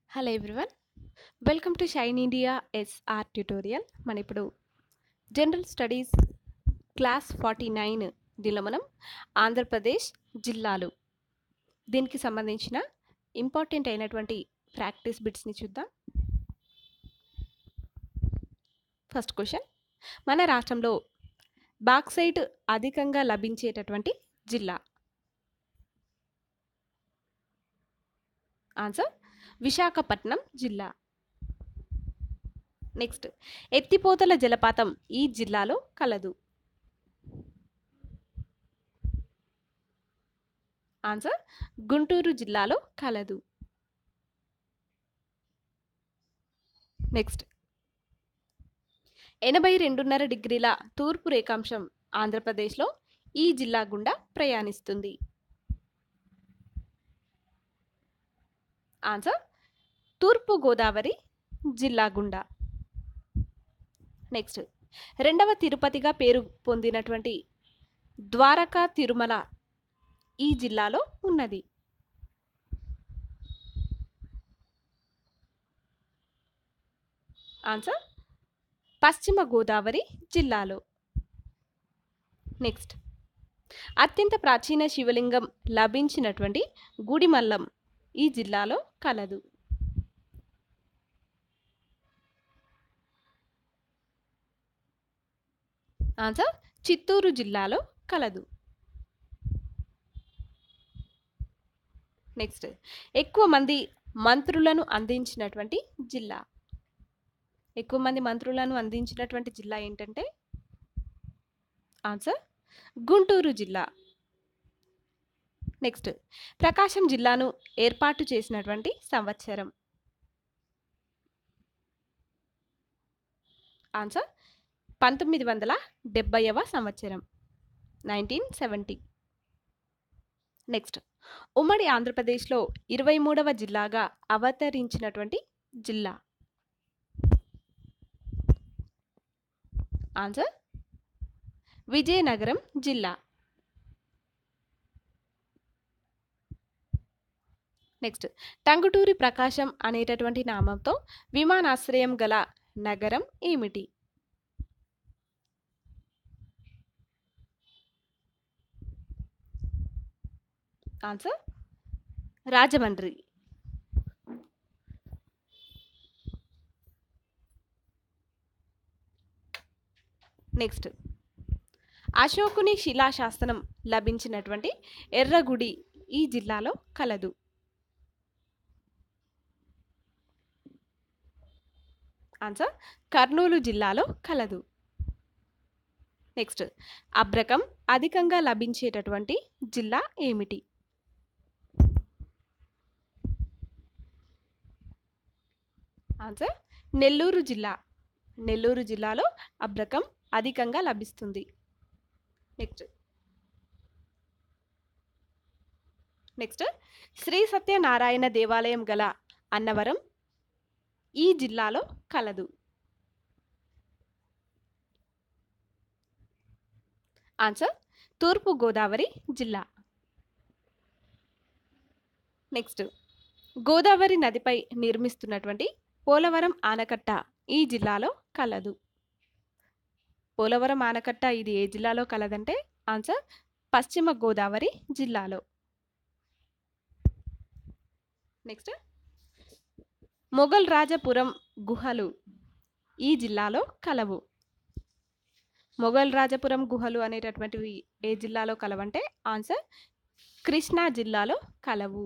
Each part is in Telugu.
hello everyone welcome to Shine India SR tutorial మన ఇప్పుడు general studies class forty nine దీనిలో మనం ఆంధ్రప్రదేశ్ జిల్లాలు దీనికి సంబంధించిన ఇంపార్టెంట్ అయినటువంటి ప్రాక్టీస్ బిట్స్ని చూద్దాం ఫస్ట్ క్వశ్చన్ మన రాష్ట్రంలో బాక్సైట్ అధికంగా లభించేటటువంటి జిల్లా ఆన్సర్ విశాఖపట్నం జిల్లా నెక్స్ట్ ఎత్తిపోతల జలపాతం ఈ జిల్లాలో కలదు ఆన్సర్ గుంటూరు జిల్లాలో కలదు నెక్స్ట్ ఎనభై రెండున్నర డిగ్రీల తూర్పు రేఖాంశం ఆంధ్రప్రదేశ్లో ఈ జిల్లా గుండా ప్రయాణిస్తుంది ఆన్సర్ తూర్పు గోదావరి జిల్లా గుండా నెక్స్ట్ రెండవ తిరుపతిగా పేరు పొందినటువంటి ద్వారకా తిరుమల ఈ జిల్లాలో ఉన్నది ఆన్సర్ పశ్చిమ గోదావరి జిల్లాలో నెక్స్ట్ అత్యంత ప్రాచీన శివలింగం లభించినటువంటి గుడిమల్లం ఈ జిల్లాలో కలదు ఆన్సర్ చిత్తూరు జిల్లాలో కలదు నెక్స్ట్ ఎక్కువ మంది మంత్రులను అందించినటువంటి జిల్లా ఎక్కువ మంది మంత్రులను అందించినటువంటి జిల్లా ఏంటంటే ఆన్సర్ గుంటూరు జిల్లా నెక్స్ట్ ప్రకాశం జిల్లాను ఏర్పాటు చేసినటువంటి సంవత్సరం ఆన్సర్ పంతొమ్మిది వందల డెబ్బైవ సంవత్సరం నైన్టీన్ సెవెంటీ నెక్స్ట్ ఉమ్మడి ఆంధ్రప్రదేశ్లో ఇరవై మూడవ జిల్లాగా అవతరించినటువంటి జిల్లా ఆన్సర్ విజయనగరం జిల్లా నెక్స్ట్ టంగుటూరి ప్రకాశం అనేటటువంటి నామంతో విమానాశ్రయం గల నగరం ఏమిటి ఆన్సర్ రాజమండ్రి నెక్స్ట్ అశోకుని శిలాశాసనం లభించినటువంటి ఎర్రగుడి ఈ జిల్లాలో కలదు ఆన్సర్ కర్నూలు జిల్లాలో కలదు నెక్స్ట్ అబ్రకం అధికంగా లభించేటటువంటి జిల్లా ఏమిటి ఆన్సర్ నెల్లూరు జిల్లా నెల్లూరు జిల్లాలో అబ్రకం అధికంగా లభిస్తుంది నెక్స్ట్ నెక్స్ట్ శ్రీ సత్యనారాయణ దేవాలయం గల అన్నవరం ఈ జిల్లాలో కలదు ఆన్సర్ తూర్పు గోదావరి జిల్లా నెక్స్ట్ గోదావరి నదిపై నిర్మిస్తున్నటువంటి పోలవరం ఆనకట్ట ఈ జిల్లాలో కలదు పోలవరం ఆనకట్ట ఇది ఏ జిల్లాలో కలదంటే ఆన్సర్ పశ్చిమ గోదావరి జిల్లాలో నెక్స్ట్ మొఘల్ రాజపురం గుహలు ఈ జిల్లాలో కలవు మొఘల్ రాజపురం గుహలు అనేటటువంటివి ఏ జిల్లాలో కలవంటే ఆన్సర్ కృష్ణా జిల్లాలో కలవు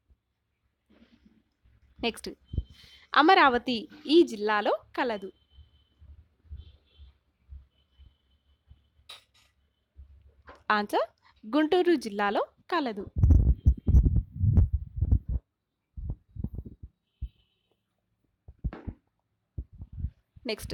నెక్స్ట్ అమరావతి ఈ జిల్లాలో కలదు ఆన్సర్ గుంటూరు జిల్లాలో కలదు నెక్స్ట్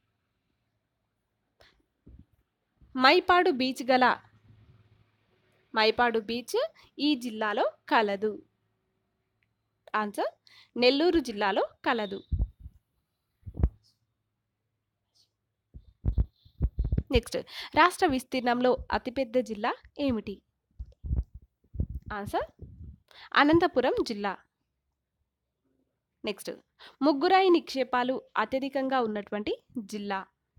మైపాడు బీచ్ గల మైపాడు బీచ్ ఈ జిల్లాలో కలదు ఆన్సర్ నెల్లూరు జిల్లాలో కలదు నెక్స్ట్ రాష్ట్ర విస్తీర్ణంలో అతిపెద్ద జిల్లా ఏమిటి ఆన్సర్ అనంతపురం జిల్లా నెక్స్ట్ ముగ్గురాయి నిక్షేపాలు అత్యధికంగా ఉన్నటువంటి జిల్లా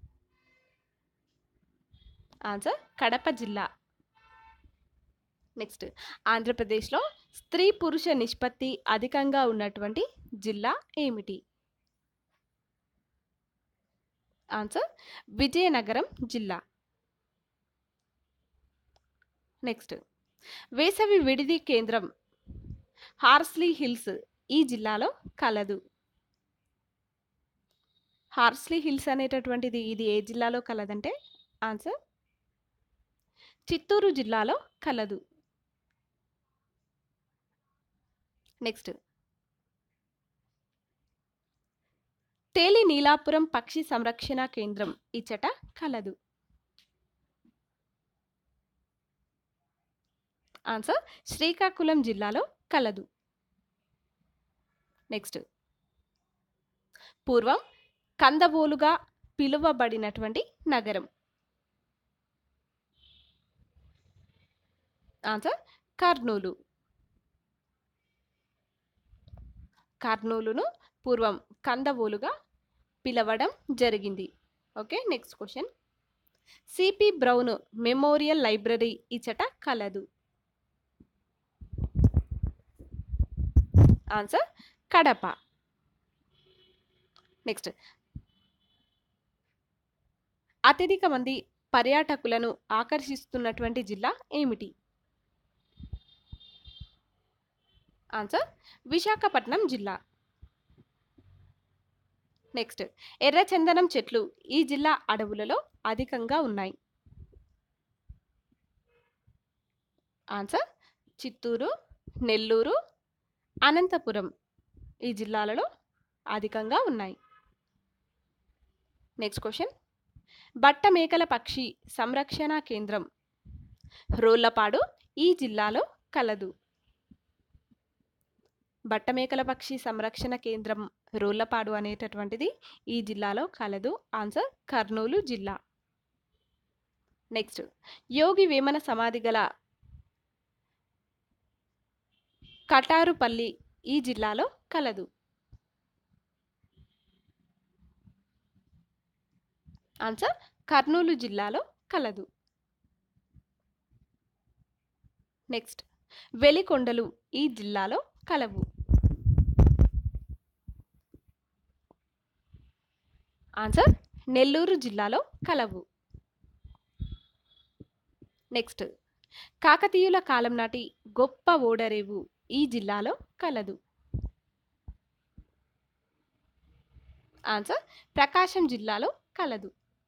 ఆన్సర్ కడప జిల్లా నెక్స్ట్ ఆంధ్రప్రదేశ్లో స్త్రీ పురుష నిష్పత్తి అధికంగా ఉన్నటువంటి జిల్లా ఏమిటి ఆన్సర్ విజయనగరం జిల్లా నెక్స్ట్ వేసవి విడిది కేంద్రం హార్స్లీ హిల్స్ ఈ జిల్లాలో కలదు హార్స్లీ హిల్స్ అనేటటువంటిది ఇది ఏ జిల్లాలో కలదంటే ఆన్సర్ చిత్తూరు జిల్లాలో కలదు నెక్స్ట్ తేలి నీలాపురం పక్షి సంరక్షణ కేంద్రం ఇచ్చట కలదు ఆన్సర్ శ్రీకాకుళం జిల్లాలో కలదు నెక్స్ట్ పూర్వం కందబోలుగా పిలువబడినటువంటి నగరం ఆన్సర్ కర్నూలు కర్నూలును పూర్వం కందవోలుగా పిలవడం జరిగింది okay next question C P Brown memorial library ఇచ్చట కలదు ఆన్సర్ కడప నెక్స్ట్ అత్యధిక మంది పర్యాటకులను ఆకర్షిస్తున్నటువంటి జిల్లా ఏమిటి ఆన్సర్ విశాఖపట్నం జిల్లా నెక్స్ట్ ఎర్రచందనం చెట్లు ఈ జిల్లా అడవులలో అధికంగా ఉన్నాయి ఆన్సర్ చిత్తూరు నెల్లూరు అనంతపురం ఈ జిల్లాలలో అధికంగా ఉన్నాయి నెక్స్ట్ క్వశ్చన్ బట్ట మేకల పక్షి సంరక్షణ కేంద్రం రోళ్లపాడు ఈ జిల్లాలో కలదు బట్టమేకల పక్షి సంరక్షణ కేంద్రం రోళ్లపాడు అనేటటువంటిది ఈ జిల్లాలో కలదు ఆన్సర్ కర్నూలు జిల్లా నెక్స్ట్ యోగి వేమన సమాధి గల కటారుపల్లి ఈ జిల్లాలో కలదు ఆన్సర్ కర్నూలు జిల్లాలో కలదు నెక్స్ట్ వెలికొండలు ఈ జిల్లాలో కలవు ఆన్సర్ నెల్లూరు జిల్లాలో కలవు నెక్స్ట్ కాకతీయుల కాలం నాటి గొప్ప ఓడరేవు ఈ జిల్లాలో కలదు ఆన్సర్ ప్రకాశం జిల్లాలో కలదు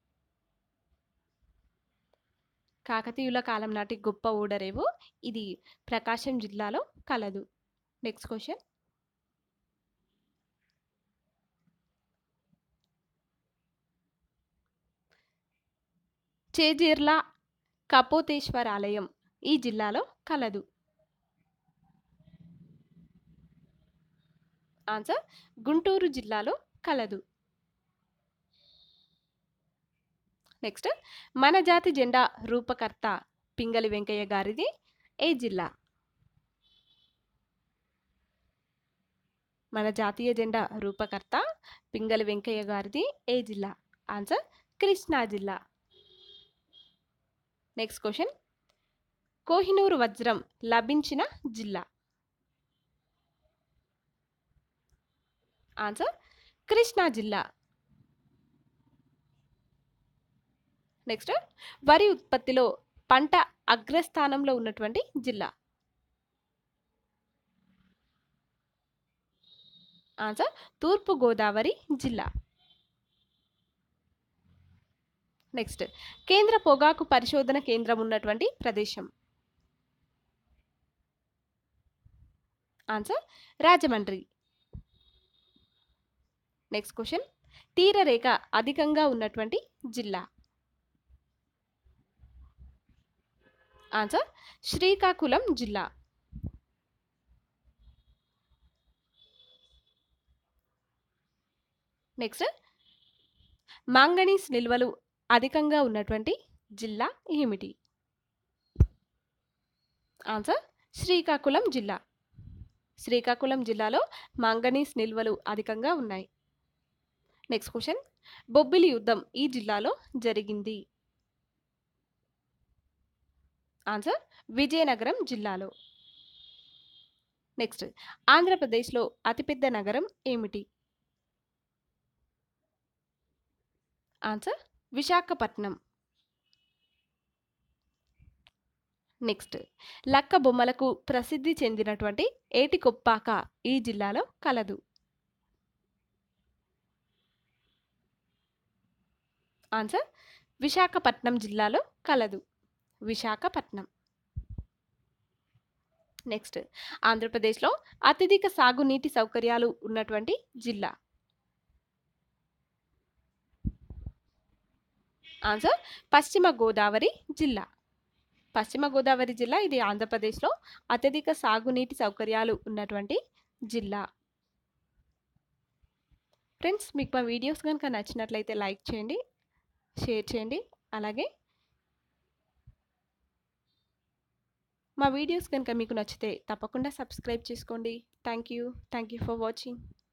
కాకతీయుల కాలం నాటి గొప్ప ఓడరేవు ఇది ప్రకాశం జిల్లాలో కలదు నెక్స్ట్ క్వశ్చన్ చేజీర్ల కపోతేశ్వర ఆలయం ఈ జిల్లాలో కలదు ఆన్సర్ గుంటూరు జిల్లాలో కలదు నెక్స్ట్ మన జాతి జెండా రూపకర్త పింగళి వెంకయ్య గారిది ఏ జిల్లా మన జాతీయ జెండా రూపకర్త పింగళి వెంకయ్య గారిది ఏ జిల్లా ఆన్సర్ కృష్ణా జిల్లా నెక్స్ట్ క్వశ్చన్ కోహినూరు వజ్రం లభించిన జిల్లా ఆన్సర్ కృష్ణా జిల్లా నెక్స్ట్ వరి ఉత్పత్తిలో పంట అగ్రస్థానంలో ఉన్నటువంటి జిల్లా ఆన్సర్ తూర్పు గోదావరి జిల్లా నెక్స్ట్ కేంద్ర పొగాకు పరిశోధన కేంద్రం ఉన్నటువంటి ప్రదేశం ఆన్సర్ రాజమండ్రి నెక్స్ట్ క్వశ్చన్ తీరరేఖ అధికంగా ఉన్నటువంటి జిల్లా ఆన్సర్ శ్రీకాకుళం జిల్లా నెక్స్ట్ మాంగనీస్ నిల్వలు అధికంగా ఉన్నటువంటి జిల్లా ఏమిటి ఆన్సర్ శ్రీకాకుళం జిల్లా శ్రీకాకుళం జిల్లాలో మాంగనీస్ నిల్వలు అధికంగా ఉన్నాయి నెక్స్ట్ క్వశ్చన్ బొబ్బిలి యుద్ధం ఈ జిల్లాలో జరిగింది ఆన్సర్ విజయనగరం జిల్లాలో నెక్స్ట్ ఆంధ్రప్రదేశ్లో అతిపెద్ద నగరం ఏమిటి ఆన్సర్ విశాఖపట్నం నెక్స్ట్ లక్క బొమ్మలకు ప్రసిద్ధి చెందినటువంటి ఏటికొప్పాక ఈ జిల్లాలో కలదు ఆన్సర్ విశాఖపట్నం జిల్లాలో కలదు విశాఖపట్నం నెక్స్ట్ ఆంధ్రప్రదేశ్లో అత్యధిక సాగునీటి సౌకర్యాలు ఉన్నటువంటి జిల్లా ఆన్సర్ పశ్చిమ గోదావరి జిల్లా పశ్చిమ గోదావరి జిల్లా ఇది ఆంధ్రప్రదేశ్లో అత్యధిక సాగునీటి సౌకర్యాలు ఉన్నటువంటి జిల్లా ఫ్రెండ్స్ మీకు మా వీడియోస్ కనుక నచ్చినట్లయితే లైక్ చేయండి షేర్ చేయండి అలాగే మా వీడియోస్ కనుక మీకు నచ్చితే తప్పకుండా సబ్స్క్రైబ్ చేసుకోండి thank you thank you for watching